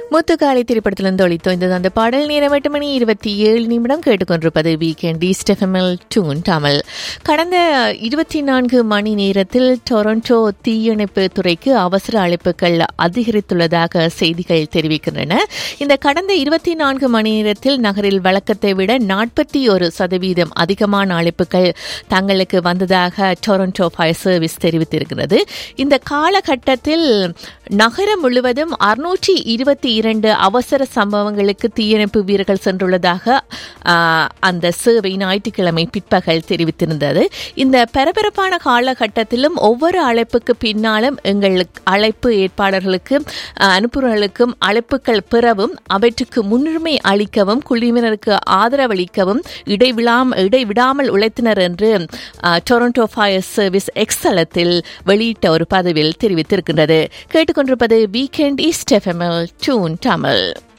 முத்துக்காலை திரைப்படத்திலிருந்து ஒளித்தோய்ந்தது அந்த பாடல் நேரம் எட்டு மணி இருபத்தி ஏழு நிமிடம் கேட்டுக்கொண்டிருப்பது வீக்கெண்ட் ஈஸ்ட் எஃப்எம்எல் டூன் தமிழ் கடந்த இருபத்தி நான்கு மணி நேரத்தில் டொரண்டோ தீயணைப்பு துறைக்கு அவசர அழைப்புகள் அதிகரித்துள்ளதாக செய்திகள் தெரிவிக்கின்றன இந்த கடந்த இருபத்தி நான்கு மணி நேரத்தில் நகரில் வழக்கத்தை விட நாற்பத்தி ஒரு சதவீதம் அதிகமான அழைப்புகள் தங்களுக்கு வந்ததாக டொரண்டோ ஃபயர் சர்வீஸ் தெரிவித்திருக்கிறது இந்த காலகட்டத்தில் நகரம் முழுவதும் அறுநூற்றி இருபத்தி இரண்டு அவசர சம்பவங்களுக்கு தீயணைப்பு வீரர்கள் சென்றுள்ளதாக ஆஹ், அந்த சேவை ஞாயிற்றுக்கிழமை பிற்பகல் தெரிவித்திருந்தது இந்த பரபரப்பான காலகட்டத்திலும் ஒவ்வொரு அழைப்புக்கு பின்னாலும் எங்களுக்கு அழைப்பு ஏற்பாளர்களுக்கு ஆஹ், அனுப்புநர்களுக்கும் அழைப்புகள் பெறவும் அவற்றுக்கு முன்னுரிமை அளிக்கவும் குழுவினருக்கு ஆதரவளிக்கவும் இடைவிழாம் இடைவிடாமல் உழைத்தனர் என்று ஆஹ், டொரண்டோ ஃபயர் சர்வீஸ் எக்ஸலத்தில் வெளியிட்ட ஒரு பதிவில் தெரிவித்திருக்கின்றது கேட்டுக்கொண்டிருப்பது வீக்கெண்ட் ஈஸ்ட் எஃப்எம்எல் டூன் தமிழ்